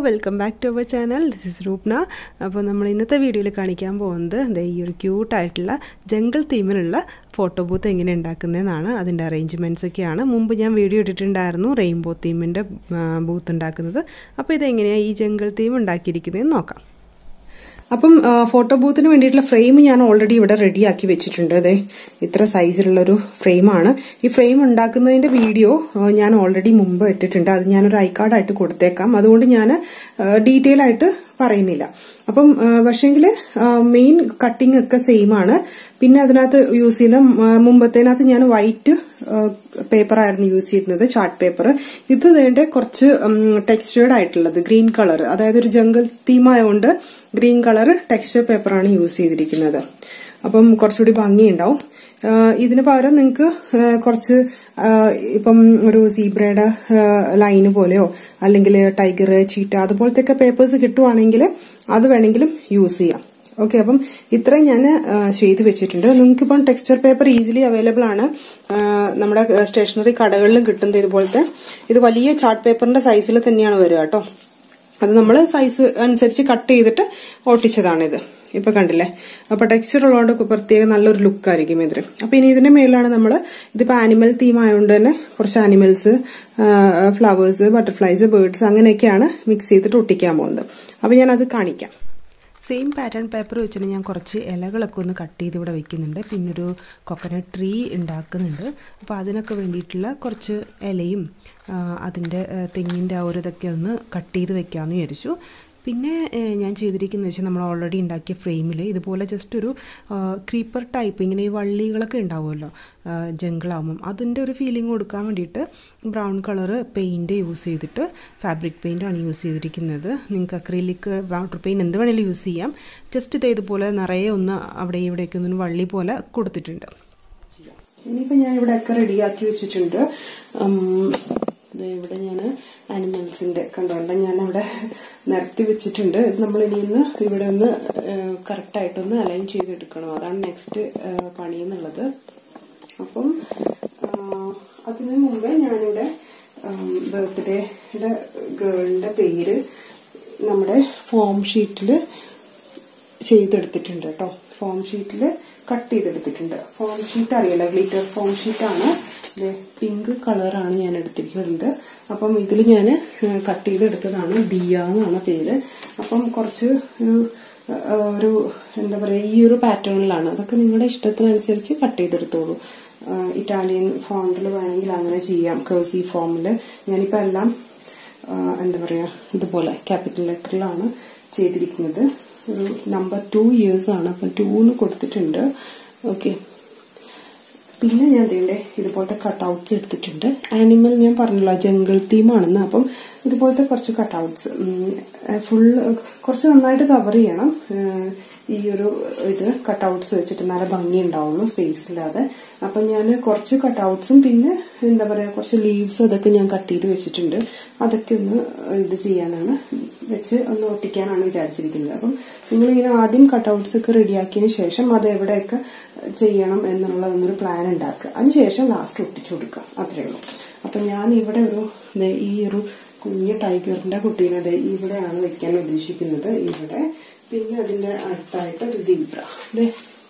Welcome back to our channel this is Rupna അപ്പോൾ നമ്മൾ ഇന്നത്തെ വീഡിയോയിൽ കാണിക്കാൻ പോകുന്നത് ദേ ഈ ഒരു ക്യൂട്ടായിട്ടുള്ള ജംഗിൾ തീമിലുള്ള ഫോട്ടോ ബൂത്ത് എങ്ങനെ ഉണ്ടാക്കുന്നതെന്നാണ് അതിൻ്റെ അറേഞ്ച്മെൻറ്റ്സ് ഒക്കെയാണ് മുമ്പ് ഞാൻ വീഡിയോ ഇട്ടിട്ടുണ്ടായിരുന്നു റെയിൻബോ തീമിൻ്റെ ബൂത്ത് ഉണ്ടാക്കുന്നത് അപ്പോൾ ഇതെങ്ങനെയാണ് ഈ ജംഗിൾ തീം ഉണ്ടാക്കിയിരിക്കുന്നതെന്ന് നോക്കാം അപ്പം ഫോട്ടോ ബൂത്തിന് വേണ്ടിയിട്ടുള്ള ഫ്രെയിം ഞാൻ ഓൾറെഡി ഇവിടെ റെഡിയാക്കി വെച്ചിട്ടുണ്ട് അതെ ഇത്ര സൈസിലുള്ളൊരു ഫ്രെയിമാണ് ഈ ഫ്രെയിം ഉണ്ടാക്കുന്നതിന്റെ വീഡിയോ ഞാൻ ഓൾറെഡി മുമ്പ് ഇട്ടിട്ടുണ്ട് അത് ഞാനൊരു ഐ കാർഡായിട്ട് കൊടുത്തേക്കാം അതുകൊണ്ട് ഞാൻ ഡീറ്റെയിൽ ആയിട്ട് പറയുന്നില്ല അപ്പം പക്ഷേങ്കിൽ മെയിൻ കട്ടിംഗ് ഒക്കെ സെയിം ആണ് പിന്നെ അതിനകത്ത് യൂസ് ചെയ്യുന്ന മുമ്പത്തേനകത്ത് ഞാൻ വൈറ്റ് പേപ്പർ ആയിരുന്നു യൂസ് ചെയ്യുന്നത് ചാർട്ട് പേപ്പർ ഇത് വേണ്ട കുറച്ച് ടെക്സ്റ്റേർഡ് ആയിട്ടുള്ളത് ഗ്രീൻ കളർ അതായത് ഒരു ജംഗൽ തീം ആയതുകൊണ്ട് ഗ്രീൻ കളർ ടെക്സ്റ്റർ പേപ്പറാണ് യൂസ് ചെയ്തിരിക്കുന്നത് അപ്പം കുറച്ചുകൂടി ഭംഗിയുണ്ടാവും ഇതിന് പകരം നിങ്ങൾക്ക് കുറച്ച് ഇപ്പം ഒരു സീബ്രയുടെ ലൈന് പോലെയോ അല്ലെങ്കിൽ ടൈഗർ ചീറ്റ അതുപോലത്തെ ഒക്കെ പേപ്പേഴ്സ് കിട്ടുവാണെങ്കിൽ അത് വേണമെങ്കിലും യൂസ് ചെയ്യാം ഓക്കെ അപ്പം ഇത്രയും ഞാൻ ചെയ്ത് വെച്ചിട്ടുണ്ട് നിങ്ങൾക്കിപ്പം ടെക്സ്ചർ പേപ്പർ ഈസിലി അവൈലബിൾ ആണ് നമ്മുടെ സ്റ്റേഷനറി കടകളിലും കിട്ടുന്നത് ഇതുപോലത്തെ ഇത് വലിയ ചാർട്ട് പേപ്പറിന്റെ സൈസിൽ തന്നെയാണ് വരിക കേട്ടോ അത് നമ്മൾ സൈസ് അനുസരിച്ച് കട്ട് ചെയ്തിട്ട് ഒട്ടിച്ചതാണിത് ഇപ്പൊ കണ്ടില്ലേ അപ്പൊ ടെക്സ്ചർ ഉള്ളതുകൊണ്ട് പ്രത്യേകം നല്ലൊരു ലുക്ക് ആയിരിക്കും ഇതിന് അപ്പൊ ഇനി ഇതിന്റെ മേലാണ് നമ്മൾ ഇതിപ്പോ ആനിമൽ തീം ആയതുകൊണ്ട് തന്നെ കുറച്ച് ആനിമൽസ് ഫ്ലവേഴ്സ് ബട്ടർഫ്ലൈസ് ബേർഡ്സ് അങ്ങനെയൊക്കെയാണ് മിക്സ് ചെയ്തിട്ട് ഒട്ടിക്കാൻ പോകുന്നത് അപ്പൊ ഞാൻ അത് കാണിക്കാം സെയിം പാറ്റേൺ പേപ്പർ വെച്ചിട്ട് ഞാൻ കുറച്ച് ഇലകളൊക്കെ ഒന്ന് കട്ട് ചെയ്ത് ഇവിടെ വെക്കുന്നുണ്ട് പിന്നെ ഒരു കൊക്കനട്ട് ട്രീ ഉണ്ടാക്കുന്നുണ്ട് അപ്പോൾ അതിനൊക്കെ വേണ്ടിയിട്ടുള്ള കുറച്ച് ഇലയും അതിൻ്റെ തെങ്ങിൻ്റെ ആ ഒരു ഇതൊക്കെ ഒന്ന് കട്ട് ചെയ്ത് വെക്കാമെന്ന് വിചാരിച്ചു പിന്നെ ഞാൻ ചെയ്തിരിക്കുന്നത് വെച്ചാൽ നമ്മൾ ഓൾറെഡി ഉണ്ടാക്കിയ ഫ്രെയിമിൽ ഇതുപോലെ ജസ്റ്റ് ഒരു ക്രീപ്പർ ടൈപ്പ് ഇങ്ങനെ ഈ വള്ളികളൊക്കെ ഉണ്ടാവുമല്ലോ ജംഗിളാവുമ്പം അതിൻ്റെ ഒരു ഫീലിംഗ് കൊടുക്കാൻ വേണ്ടിയിട്ട് ബ്രൗൺ കളറ് പെയിൻറ്റ് യൂസ് ചെയ്തിട്ട് ഫാബ്രിക് പെയിൻ്റാണ് യൂസ് ചെയ്തിരിക്കുന്നത് നിങ്ങൾക്ക് അക്രിലിക് വാട്ടർ പെയിൻറ്റ് എന്ത് വേണമെങ്കിലും യൂസ് ചെയ്യാം ജസ്റ്റ് ഇത് ഇതുപോലെ നിറയെ ഒന്ന് അവിടെ ഇവിടെയൊക്കെ ഒന്ന് വള്ളി പോലെ കൊടുത്തിട്ടുണ്ട് ഇനിയിപ്പോൾ ഞാൻ ഇവിടെ ഒക്കെ റെഡിയാക്കി വെച്ചിട്ടുണ്ട് ഇവിടെ ഞാൻ ആനിമൽസിന്റെ കണ്ടോണ്ട ഞാൻ അവിടെ നിരത്തി വെച്ചിട്ടുണ്ട് ഇത് നമ്മൾ ഇനിയൊന്ന് ഇവിടെ ഒന്ന് കറക്റ്റായിട്ടൊന്ന് അലൈൻ ചെയ്തെടുക്കണം അതാണ് നെക്സ്റ്റ് പണി എന്നുള്ളത് അപ്പം അതിനു മുമ്പേ ഞാനിവിടെ ബർത്ത്ഡേയുടെ ഗേളിന്റെ പേര് നമ്മുടെ ഫോം ഷീറ്റിൽ ചെയ്തെടുത്തിട്ടുണ്ട് കേട്ടോ ഫോം ഷീറ്റിൽ കട്ട് ചെയ്തെടുത്തിട്ടുണ്ട് ഫോം ഷീറ്റ് അറിയില്ല ഗ്ലിറ്റർ ഫോം ഷീറ്റാണ് പിങ്ക് കളറാണ് ഞാൻ എടുത്തിരിക്കുന്നത് അപ്പം ഇതിൽ ഞാൻ കട്ട് ചെയ്തെടുത്തതാണ് ദിയ എന്നാണ് പേര് അപ്പം കുറച്ച് ഒരു എന്താ പറയുക ഈ ഒരു പാറ്റേണിലാണ് അതൊക്കെ നിങ്ങളുടെ ഇഷ്ടത്തിനനുസരിച്ച് കട്ട് ചെയ്തെടുത്തോളൂ ഇറ്റാലിയൻ ഫോണ്ടിൽ വേണമെങ്കിൽ അങ്ങനെ ചെയ്യാം കേഴ്സി ഫോമിൽ ഞാനിപ്പോൾ എല്ലാം എന്താ പറയുക ഇതുപോലെ ക്യാപിറ്റൽ ലെറ്ററിലാണ് ചെയ്തിരിക്കുന്നത് ഒരു നമ്പർ ടു ഇയേഴ്സ് ആണ് അപ്പം ടൂന്ന് കൊടുത്തിട്ടുണ്ട് ഓക്കെ പിന്നെ ഞാൻ ഇതിൻ്റെ ഇതുപോലത്തെ കട്ടൗട്ട്സ് എടുത്തിട്ടുണ്ട് ആനിമൽ ഞാൻ പറഞ്ഞല്ലോ ജംഗിൾ തീമാണെന്ന് അപ്പം ഇതുപോലത്തെ കുറച്ച് കട്ടൗട്ട്സ് ഫുൾ കുറച്ച് നന്നായിട്ട് കവർ ചെയ്യണം ഈ ഒരു ഇത് കട്ടൗട്ട്സ് വെച്ചിട്ട് നല്ല ഭംഗി ഉണ്ടാവുള്ളൂ സ്പേസ് ഇല്ലാതെ അപ്പം ഞാൻ കുറച്ച് കട്ടൗട്ട്സും പിന്നെ എന്താ പറയുക കുറച്ച് ലീവ്സ് അതൊക്കെ ഞാൻ കട്ട് ചെയ്ത് വെച്ചിട്ടുണ്ട് അതൊക്കെ ഒന്ന് ഇത് ചെയ്യാനാണ് വെച്ച് ഒന്ന് ഒട്ടിക്കാനാണ് വിചാരിച്ചിരിക്കുന്നത് അപ്പം നിങ്ങളിങ്ങനെ ആദ്യം കട്ടൗട്ട്സ് ഒക്കെ റെഡിയാക്കിയതിന് ശേഷം അത് എവിടെയൊക്കെ ചെയ്യണം എന്നുള്ള ഒന്നൊരു പ്ലാൻ ഉണ്ടാക്കുക അതിനുശേഷം ലാസ്റ്റ് ഒട്ടിച്ചു കൊടുക്കുക അത്രയേ ഉള്ളൂ അപ്പം ഞാൻ ഇവിടെ ഒരു ഈ ഒരു കുഞ്ഞ് ടൈഗറിന്റെ കുട്ടീനെ ഇവിടെയാണ് വെക്കാൻ ഉദ്ദേശിക്കുന്നത് ഇവിടെ പിന്നെ അതിന്റെ അടുത്തായിട്ട് ഒരു സീബ്ര അതെ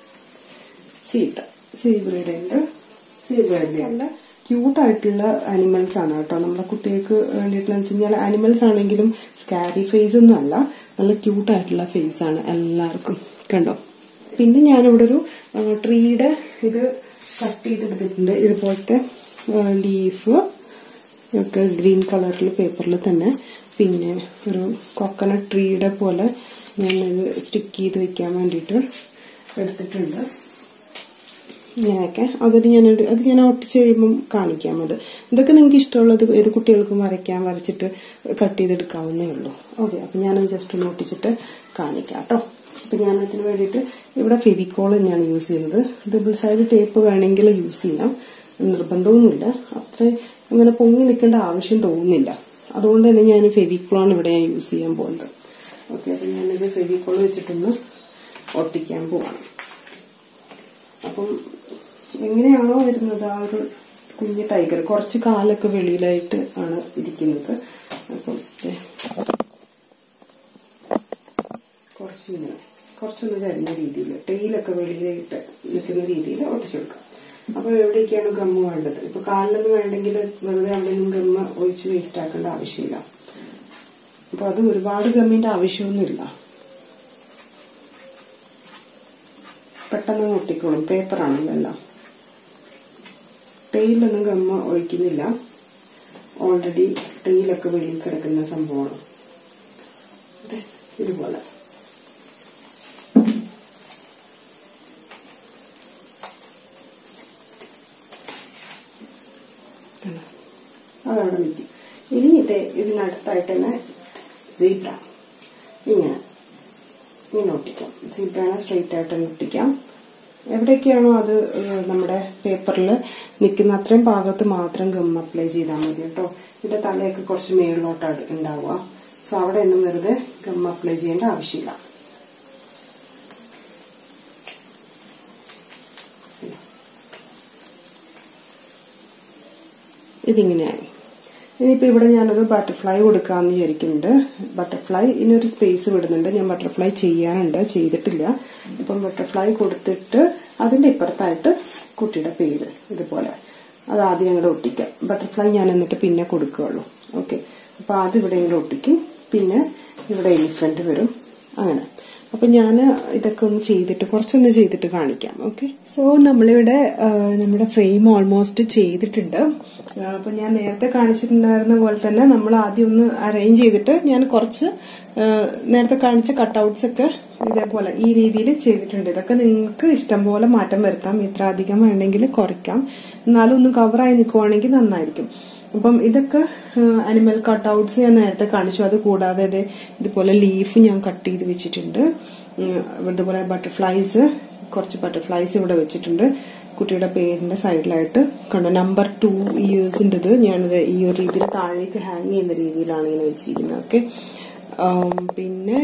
സീബ്ര സീബ്രയുടെ ഉണ്ട് സീബ്രയുടെ നല്ല ക്യൂട്ടായിട്ടുള്ള ആനിമൽസ് ആണ് കേട്ടോ നമ്മുടെ കുട്ടികൾക്ക് വേണ്ടിയിട്ട് വെച്ച് കഴിഞ്ഞാൽ ആനിമൽസ് ആണെങ്കിലും സ്കാരി ഫേസ് ഒന്നും അല്ല നല്ല ക്യൂട്ടായിട്ടുള്ള ഫേസ് ആണ് എല്ലാവർക്കും കണ്ടോ പിന്നെ ഞാനിവിടെ ഒരു ട്രീയുടെ ഇത് കട്ട് ചെയ്തെടുത്തിട്ടുണ്ട് ഇതുപോലത്തെ ലീഫ് ഒക്കെ ഗ്രീൻ കളറിൽ പേപ്പറിൽ തന്നെ പിന്നെ ഒരു കൊക്കനട്ട് ട്രീയുടെ പോലെ ഞാൻ ഇത് സ്റ്റിക്ക് ചെയ്ത് വെക്കാൻ വേണ്ടിയിട്ട് എടുത്തിട്ടുണ്ട് ഇങ്ങനെയൊക്കെ അതൊരു ഞാൻ അത് ഞാൻ ഒട്ടിച്ച് കഴിയുമ്പം കാണിക്കാം അത് ഇതൊക്കെ നിങ്ങൾക്ക് ഇഷ്ടമുള്ളത് ഏത് കുട്ടികൾക്കും വരയ്ക്കാൻ വരച്ചിട്ട് കട്ട് ചെയ്തെടുക്കാവുന്നേ ഉള്ളൂ ഓക്കെ അപ്പം ഞാനത് ജസ്റ്റ് ഒന്ന് ഒട്ടിച്ചിട്ട് കാണിക്കാം കേട്ടോ അപ്പം ഞാൻ അതിന് വേണ്ടിയിട്ട് ഇവിടെ ഫെവിക്കോൾ തന്നെയാണ് യൂസ് ചെയ്യുന്നത് ഡബിൾ സൈഡ് ടേപ്പ് വേണമെങ്കിൽ യൂസ് ചെയ്യാം നിർബന്ധമൊന്നുമില്ല അത്ര അങ്ങനെ പൊങ്ങി നിൽക്കേണ്ട ആവശ്യം തോന്നുന്നില്ല അതുകൊണ്ട് തന്നെ ഞാൻ ഫെവിക്കോളാണ് ഇവിടെ ഞാൻ യൂസ് ചെയ്യാൻ പോകുന്നത് ഓക്കെ അപ്പം ഞാനിത് ഫെവിക്കോൾ വെച്ചിട്ടൊന്ന് ഒട്ടിക്കാൻ പോവാണ് അപ്പം എങ്ങനെയാണോ വരുന്നത് ആ ഒരു കുഞ്ഞ് ടൈഗർ കുറച്ച് കാലൊക്കെ വെളിയിലായിട്ട് ആണ് ഇരിക്കുന്നത് അപ്പം കുറച്ചിങ്ങനെ കുറച്ചൊന്ന് ചരിഞ്ഞ രീതിയിൽ ടെയിലൊക്കെ വെളിയിലിട്ട് നിൽക്കുന്ന രീതിയിൽ ഒട്ടിച്ചെടുക്കാം അപ്പൊ എവിടേക്കാണ് ഗമ്മ് വേണ്ടത് ഇപ്പൊ കാലിലൊന്നും വേണ്ടെങ്കിൽ വെറുതെ അവിടെയൊന്നും ഗമ്മ ഒഴിച്ച് വേസ്റ്റ് ആക്കേണ്ട ആവശ്യമില്ല അപ്പൊ അത് ഒരുപാട് ഗമ്മിന്റെ ആവശ്യമൊന്നുമില്ല പെട്ടെന്ന് ഒട്ടിക്കോളും പേപ്പറാണല്ലോ എല്ലാം ടെയിലൊന്നും ഗമ്മ ഒഴിക്കുന്നില്ല ഓൾറെഡി ടെയിലൊക്കെ വെളിയിൽ കിടക്കുന്ന സംഭവമാണ് ദേ, ഇതുപോലെ കണ്ടോ? അതവിടെ നിൽക്കും ഇനി ഇത് ഇതിനടുത്തായിട്ട് തന്നെ സീബ്ര ഇങ്ങനെ ഇങ്ങനെ ഒട്ടിക്കാം സീബ്രനെ സ്ട്രെയിറ്റ് ആയിട്ട് തന്നെ ഒട്ടിക്കാം എവിടെയൊക്കെയാണോ അത് ഏഹ്, നമ്മുടെ പേപ്പറിൽ നിൽക്കുന്ന അത്രയും ഭാഗത്ത് മാത്രം ഗം അപ്ലൈ ചെയ്താൽ മതി കേട്ടോ ഇതിന്റെ തലയൊക്കെ കുറച്ച് മേളിലോട്ടാണ് ഉണ്ടാവുക സോ അവിടെ ഒന്നും വെറുതെ ഗം അപ്ലൈ ചെയ്യേണ്ട ആവശ്യമില്ല ഇതിങ്ങനെയായി ഇനിയിപ്പോ ഇവിടെ ഞാനൊരു ബട്ടർഫ്ലൈ കൊടുക്കാമെന്ന് വിചാരിക്കുന്നുണ്ട് ബട്ടർഫ്ലൈ ഇനിയൊരു സ്പേസ് വിടുന്നുണ്ട് ഞാൻ ബട്ടർഫ്ലൈ ചെയ്യാനുണ്ട് ചെയ്തിട്ടില്ല ഇപ്പം ബട്ടർഫ്ലൈ കൊടുത്തിട്ട് അതിന്റെ ഇപ്പുറത്തായിട്ട് കുട്ടിയുടെ പേര് ഇതുപോലെ അത് ആദ്യം ഞങ്ങളുടെ ഒട്ടിക്കാം ബട്ടർഫ്ലൈ ഞാൻ എന്നിട്ട് പിന്നെ കൊടുക്കുകയുള്ളൂ ഓക്കെ അപ്പൊ ആദ്യം ഇവിടെ ഇങ്ങനെ ഒട്ടിക്കും പിന്നെ ഇവിടെ എലിഫന്റ് വരും അങ്ങനെ അപ്പൊ ഞാൻ ഇതൊക്കെ ഒന്ന് ചെയ്തിട്ട് കുറച്ചൊന്ന് ചെയ്തിട്ട് കാണിക്കാം ഓക്കെ സോ നമ്മളിവിടെ ആ, നമ്മുടെ ഫ്രെയിം ഓൾമോസ്റ്റ് ചെയ്തിട്ടുണ്ട് ആ, അപ്പൊ ഞാൻ നേരത്തെ കാണിച്ചിട്ടുണ്ടായിരുന്ന പോലെ തന്നെ നമ്മൾ ആദ്യം ഒന്ന് അറേഞ്ച് ചെയ്തിട്ട് ഞാൻ കുറച്ച് ആ, നേരത്തെ കാണിച്ച കട്ടൗട്ട്സ് ഒക്കെ ഇതേപോലെ ഈ രീതിയിൽ ചെയ്തിട്ടുണ്ട് ഇതൊക്കെ നിങ്ങൾക്ക് ഇഷ്ടം പോലെ മാറ്റം വരുത്താം ഇത്ര അധികം വേണമെങ്കിൽ കുറയ്ക്കാം എന്നാലും ഒന്ന് കവറായി നിൽക്കുവാണെങ്കിൽ നന്നായിരിക്കും അപ്പം ഇതൊക്കെ അനിമൽ കട്ടൗട്ട്സ് ഞാൻ നേരത്തെ കാണിച്ചു അത് കൂടാതെ ദേ ഇതുപോലെ ലീഫ് ഞാൻ കട്ട് ചെയ്ത് വെച്ചിട്ടുണ്ട് ഉം, ഇതുപോലെ ബട്ടർഫ്ലൈസ് കുറച്ച് ബട്ടർഫ്ലൈസ് ഇവിടെ വെച്ചിട്ടുണ്ട് കുട്ടിയുടെ പേരിന്റെ സൈഡിലായിട്ട് കണ്ടോ നമ്പർ ടു ഇയേഴ്സിൻ്റെത് ഞാനിത് ഈ ഒരു രീതിയിൽ താഴേക്ക് ഹാങ് ചെയ്യുന്ന രീതിയിലാണ് ഇങ്ങനെ വെച്ചിരിക്കുന്നത് ഓക്കെ പിന്നെ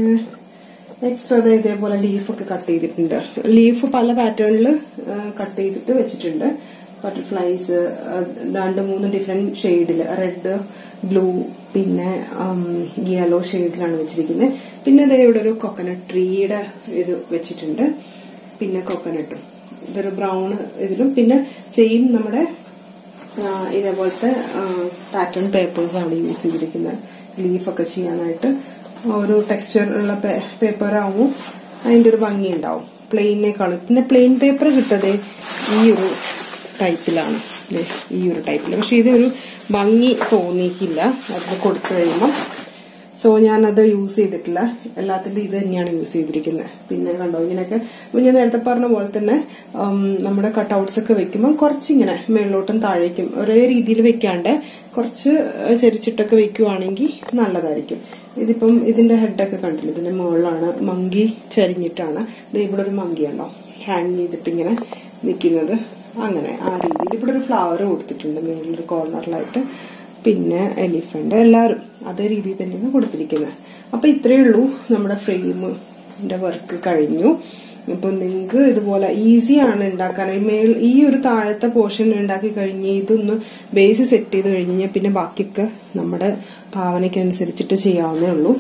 എക്സ്ട്രാ ഇതേപോലെ ലീഫൊക്കെ കട്ട് ചെയ്തിട്ടുണ്ട് ലീഫ് പല പാറ്റേണിൽ കട്ട് ചെയ്തിട്ട് വെച്ചിട്ടുണ്ട് ബട്ടർഫ്ലൈസ് രണ്ട് മൂന്ന് ഡിഫറെന്റ് ഷെയ്ഡിൽ റെഡ് ബ്ലൂ പിന്നെ യെല്ലോ ഷെയ്ഡിലാണ് വെച്ചിരിക്കുന്നത് പിന്നെ ദേ ഇവിടെ ഒരു കൊക്കനട്ട് ട്രീയുടെ ഇത് വെച്ചിട്ടുണ്ട് പിന്നെ കൊക്കനട്ടും ഇതൊരു ബ്രൗൺ ഇതിലും പിന്നെ സെയിം നമ്മുടെ ആ, ഇതേപോലത്തെ പാറ്റേൺ പേപ്പേഴ്സ് ആണ് യൂസ് ചെയ്തിരിക്കുന്നത് ലീഫൊക്കെ ചെയ്യാനായിട്ട് ഒരു ടെക്സ്ചർ ഉള്ള പേപ്പർ ആവുമ്പോൾ അതിന്റെ ഒരു ഭംഗി ഉണ്ടാവും പ്ലെയിനേക്കാളും പിന്നെ പ്ലെയിൻ പേപ്പർ കിട്ടതേ ഈ ഒരു ടൈപ്പിലാണ് ദേ, ഈ ഒരു ടൈപ്പിൽ പക്ഷെ ഇതൊരു ഭംഗി തോന്നിയിട്ടില്ല അതിൽ കൊടുത്തു കഴിയുമ്പോൾ സോ ഞാനത് യൂസ് ചെയ്തിട്ടില്ല എല്ലാത്തിൻ്റെ ഇത് തന്നെയാണ് യൂസ് ചെയ്തിരിക്കുന്നത് പിന്നെ കണ്ടോ ഇങ്ങനെയൊക്കെ ഇപ്പൊ ഞാൻ നേരത്തെ പറഞ്ഞ പോലെ തന്നെ ഉം, നമ്മുടെ കട്ടൗട്ട്സ് ഒക്കെ വെക്കുമ്പോൾ കുറച്ചിങ്ങനെ മേളിലോട്ടും താഴേക്കും ഒരേ രീതിയിൽ വെക്കാണ്ട് കുറച്ച് ചരിച്ചിട്ടൊക്കെ വെക്കുവാണെങ്കിൽ നല്ലതായിരിക്കും ഇതിപ്പം ഇതിന്റെ ഹെഡൊക്കെ കണ്ടില്ല ഇതിന്റെ മുകളിലാണ് മങ്കി ചരിഞ്ഞിട്ടാണ് ഇത് ഇവിടെ ഒരു മങ്കിയാണോ ഹാങ് ചെയ്തിട്ട് ഇങ്ങനെ നിൽക്കുന്നത് അങ്ങനെ ആ രീതിയിൽ ഇവിടെ ഒരു ഫ്ലവർ കൊടുത്തിട്ടുണ്ട് മേളിലൊരു കോർണറിലായിട്ട് പിന്നെ എലിഫന്റ് എല്ലാവരും അതേ രീതിയിൽ തന്നെയാണ് കൊടുത്തിരിക്കുന്നത് അപ്പൊ ഇത്രയേ ഉള്ളൂ നമ്മുടെ ഫ്രെയിമിന്റെ വർക്ക് കഴിഞ്ഞു ഇപ്പൊ നിങ്ങൾക്ക് ഇതുപോലെ ഈസിയാണ് ഉണ്ടാക്കാൻ ഈ മേൽ ഈ ഒരു താഴത്തെ പോർഷൻ ഉണ്ടാക്കി കഴിഞ്ഞ് ഇതൊന്ന് ബേസ് സെറ്റ് ചെയ്ത് കഴിഞ്ഞ് പിന്നെ ബാക്കിയൊക്കെ നമ്മുടെ ഭാവനയ്ക്കനുസരിച്ചിട്ട് ചെയ്യാവുന്നേ ഉള്ളൂ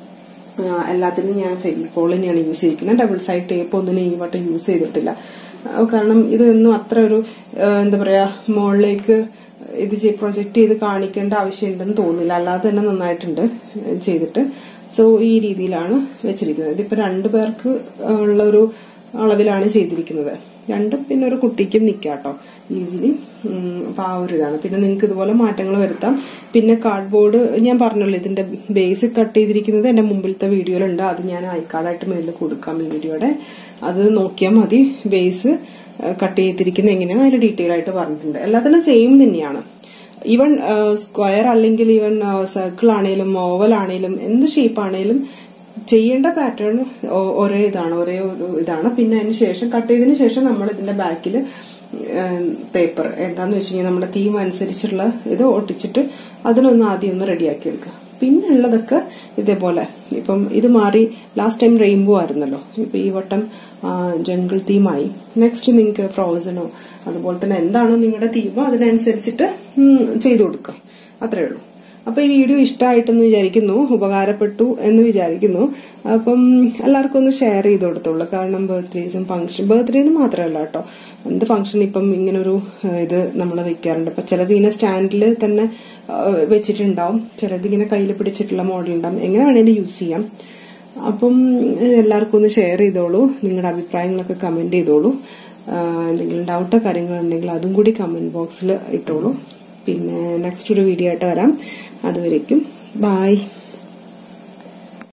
ആ, എല്ലാത്തിനും ഞാൻ ഫെവിക്കോൾ തന്നെയാണ് യൂസ് ചെയ്തിരിക്കുന്നത് ഡബിൾ സൈഡ് ടേപ്പ് ഒന്നിനും ഈ വട്ടം യൂസ് ചെയ്തിട്ടില്ല ആ, കാരണം ഇതൊന്നും അത്ര ഒരു ആ, എന്താ പറയാ മുകളിലേക്ക് ഇത് പ്രൊജക്ട് ചെയ്ത് കാണിക്കേണ്ട ആവശ്യമുണ്ടെന്ന് തോന്നുന്നില്ല അല്ലാതെ തന്നെ നന്നായിട്ടുണ്ട് ചെയ്തിട്ട് സോ ഈ രീതിയിലാണ് വെച്ചിരിക്കുന്നത് ഇതിപ്പോ രണ്ടു പേർക്ക് ഉള്ള ഒരു അളവിലാണ് ചെയ്തിരിക്കുന്നത് രണ്ടും പിന്നെ ഒരു കുട്ടിക്കും നിൽക്കാം കേട്ടോ ഈസിലി അപ്പൊ ആ ഒരു ഇതാണ് പിന്നെ നിങ്ങൾക്ക് ഇതുപോലെ മാറ്റങ്ങൾ വരുത്താം പിന്നെ കാർഡ്ബോർഡ് ഞാൻ പറഞ്ഞല്ലോ ഇതിന്റെ ബേസ് കട്ട് ചെയ്തിരിക്കുന്നത് എന്റെ മുമ്പിലത്തെ വീഡിയോയിലുണ്ട് അത് ഞാൻ ഐക്കാർഡായിട്ട് മേളിൽ കൊടുക്കാം ഈ വീഡിയോയുടെ അത് നോക്കിയാൽ മതി ബേസ് കട്ട് ചെയ്തിരിക്കുന്നത് എങ്ങനെയാണ് അതിൽ ഡീറ്റെയിൽ ആയിട്ട് പറഞ്ഞിട്ടുണ്ട് എല്ലാത്തിനും സെയിം തന്നെയാണ് ഈവൻ സ്ക്വയർ അല്ലെങ്കിൽ ഈവൻ സർക്കിൾ ആണെങ്കിലും ഓവൽ ആണെങ്കിലും എന്ത് ഷേപ്പ് ആണെങ്കിലും ചെയ്യേണ്ട പാറ്റേൺ ഒരേ ഇതാണ് ഒരേ ഒരു ഇതാണ് പിന്നെ അതിന് ശേഷം കട്ട് ചെയ്തതിന് ശേഷം നമ്മൾ ഇതിന്റെ ബാക്കിൽ പേപ്പർ എന്താന്ന് വെച്ച് കഴിഞ്ഞാൽ നമ്മുടെ തീം അനുസരിച്ചുള്ള ഇത് ഒട്ടിച്ചിട്ട് അതിനൊന്ന് ആദ്യം ഒന്ന് റെഡിയാക്കി എടുക്കുക പിന്നെ ഉള്ളതൊക്കെ ഇതേപോലെ ഇപ്പം ഇത് മാറി ലാസ്റ്റ് ടൈം റെയിൻബോ ആയിരുന്നല്ലോ ഇപ്പൊ ഈ വട്ടം ജംഗിൾ തീമായി നെക്സ്റ്റ് നിങ്ങൾക്ക് ഫ്രോസണോ അതുപോലെ തന്നെ എന്താണോ നിങ്ങളുടെ തീമോ അതിനനുസരിച്ചിട്ട് ഉം, ചെയ്തു കൊടുക്കുക അത്രേ ഉള്ളൂ അപ്പൊ ഈ വീഡിയോ ഇഷ്ടമായിട്ടെന്ന് വിചാരിക്കുന്നു ഉപകാരപ്പെട്ടു എന്ന് വിചാരിക്കുന്നു അപ്പം എല്ലാവർക്കും ഒന്ന് ഷെയർ ചെയ്ത് കൊടുത്തോളൂ കാരണം ബർത്ത്ഡേസും ഫംഗ്ഷൻ ബർത്ത്ഡേ എന്ന് മാത്രമല്ല കേട്ടോ എന്ത് ഫംഗ്ഷൻ ഇപ്പം ഇങ്ങനെ ഒരു ഇത് നമ്മൾ വെക്കാറുണ്ട് അപ്പൊ ചിലത് ഇങ്ങനെ സ്റ്റാൻഡിൽ തന്നെ ആ, വെച്ചിട്ടുണ്ടാവും ചിലത് ഇങ്ങനെ കയ്യിൽ പിടിച്ചിട്ടുള്ള മോഡൽ ഉണ്ടാവും എങ്ങനെ വേണേലും യൂസ് ചെയ്യാം അപ്പം എല്ലാവർക്കും ഒന്ന് ഷെയർ ചെയ്തോളൂ നിങ്ങളുടെ അഭിപ്രായങ്ങളൊക്കെ കമന്റ് ചെയ്തോളൂ ആ, എന്തെങ്കിലും ഡൗട്ടോ കാര്യങ്ങളുണ്ടെങ്കിൽ അതും കൂടി കമന്റ് ബോക്സിൽ ഇട്ടോളൂ പിന്നെ നെക്സ്റ്റ് ഒരു വീഡിയോ ആയിട്ട് വരാം അതുവരേക്കും ബായ്